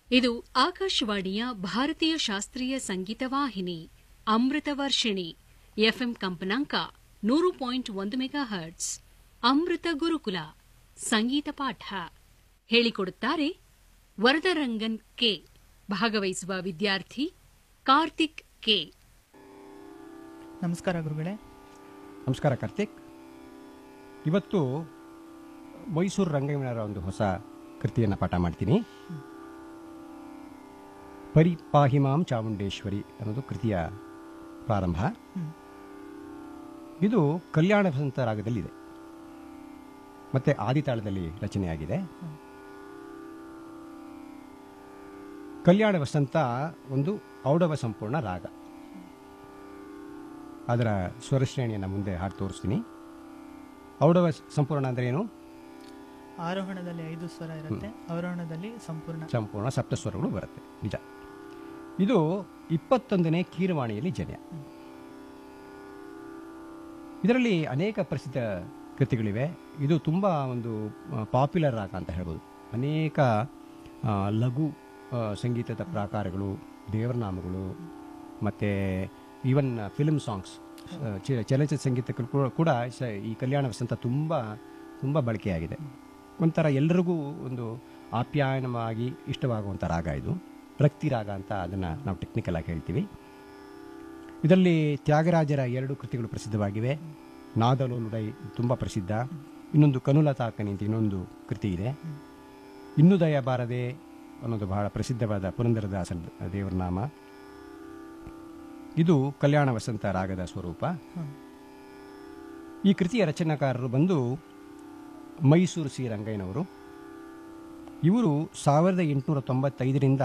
ಇದು ಆಕಾಶವಾಣಿಯ ಭಾರತೀಯ ಶಾಸ್ತ್ರೀಯ ಸಂಗೀತ ವಾಹಿನಿ ಅಮೃತ ವರ್ಷಿಣಿ ಎಫ್ಎಂ ಕಂಪನಾಂಕ ನೂರು ಪಾಯಿಂಟ್ ಒಂದು ಮೆಗಾ ಹರ್ಟ್ಸ್ ಅಮೃತ ಗುರುಕುಲ ಸಂಗೀತ ಪಾಠ ಹೇಳಿಕೊಡುತ್ತಾರೆ ವರದರಂಗನ್ ಕೆ ಭಾಗವಹಿಸುವ ವಿದ್ಯಾರ್ಥಿ ಕಾರ್ತಿಕ್ ಕೆ ನಮಸ್ಕಾರ ಗುರುಗಳೇ ನಮಸ್ಕಾರ ಕಾರ್ತಿಕ್ ಇವತ್ತು ಮೈಸೂರು ರಂಗಯ್ಯನವರ ಒಂದು ಹೊಸ ಕೃತಿಯನ್ನು ಪಾಠ ಮಾಡ್ತೀನಿ ಪರಿಪಾಹಿಮಾಂ ಚಾಮುಂಡೇಶ್ವರಿ ಅನ್ನೋದು ಕೃತಿಯ ಪ್ರಾರಂಭ ಹ್ಮ್. ಇದು ಕಲ್ಯಾಣ ವಸಂತ ರಾಗದಲ್ಲಿದೆ ಮತ್ತೆ ಆದಿತಾಳದಲ್ಲಿ ರಚನೆಯಾಗಿದೆ ಕಲ್ಯಾಣ ವಸಂತ ಒಂದು ಔಡವ ಸಂಪೂರ್ಣ ರಾಗ ಅದರ ಸ್ವರಶ್ರೇಣಿಯನ್ನು ಮುಂದೆ ಹಾಡು ತೋರಿಸ್ತೀನಿ ಔಡವ ಸಂಪೂರ್ಣ ಅಂದ್ರೆ ಏನು ಆರೋಹಣದಲ್ಲಿ ಐದು ಸ್ವರ ಇರುತ್ತೆ ಅವರೋಹಣದಲ್ಲಿ ಸಂಪೂರ್ಣ ಸಂಪೂರ್ಣ ಸಪ್ತಸ್ವರಗಳು ಬರುತ್ತೆ ನಿಜ ಇದು ಇಪ್ಪತ್ತೊಂದನೇ ಕೀರವಾಣಿಯಲ್ಲಿ ಜನ್ಯ ಇದರಲ್ಲಿ ಅನೇಕ ಪ್ರಸಿದ್ಧ ಕೃತಿಗಳಿವೆ ಇದು ತುಂಬ ಒಂದು ಪಾಪ್ಯುಲರ್ ರಾಗ ಅಂತ ಹೇಳ್ಬೋದು ಅನೇಕ ಆ, ಲಘು ಆ, ಸಂಗೀತದ ಪ್ರಾಕಾರಗಳು ದೇವರನಾಮಗಳು ಮತ್ತು ಈವನ್ ಫಿಲ್ಮ್ ಸಾಂಗ್ಸ್ ಚಲನಚಿತ್ರ ಸಂಗೀತಕ್ಕೂ ಕೂಡ- ಕೂಡ ಸ- ಈ ಕಲ್ಯಾಣ ವಸಂತ ತುಂಬ ತುಂಬ ಬಳಕೆಯಾಗಿದೆ ಒಂಥರ ಎಲ್ಲರಿಗೂ ಒಂದು ಆಪ್ಯಾಯನವಾಗಿ ಇಷ್ಟವಾಗುವಂಥ ರಾಗ ಇದು ರಕ್ತಿ ರಾಗ ಅಂತ ಅದನ್ನು ನಾವು ಟೆಕ್ನಿಕಲ್ ಆಗಿ ಹೇಳ್ತೀವಿ ಇದರಲ್ಲಿ ತ್ಯಾಗರಾಜರ ಎರಡು ಕೃತಿಗಳು ಪ್ರಸಿದ್ಧವಾಗಿವೆ ನಾದಲೋಲುಡೈ ತುಂಬ ಪ್ರಸಿದ್ಧ ಇನ್ನೊಂದು ಕನುಲತಾಕನಿ ಅಂತ ಇನ್ನೊಂದು ಕೃತಿ ಇದೆ ಇನ್ನು ದಯ ಬಾರದೆ ಅನ್ನೋದು ಬಹಳ ಪ್ರಸಿದ್ಧವಾದ ಪುರಂದರದಾಸನ ದೇವರ ನಾಮ ಇದು ಕಲ್ಯಾಣ ವಸಂತ ರಾಗದ ಸ್ವರೂಪ ಹ್ಮ್. ಈ ಕೃತಿಯ ರಚನಾಕಾರರು ಬಂದು ಮೈಸೂರು ಸಿ ರಂಗಯ್ಯನವರು ಇವರು ಸಾವಿರದ ಎಂಟುನೂರ ತೊಂಬತ್ತೈದರಿಂದ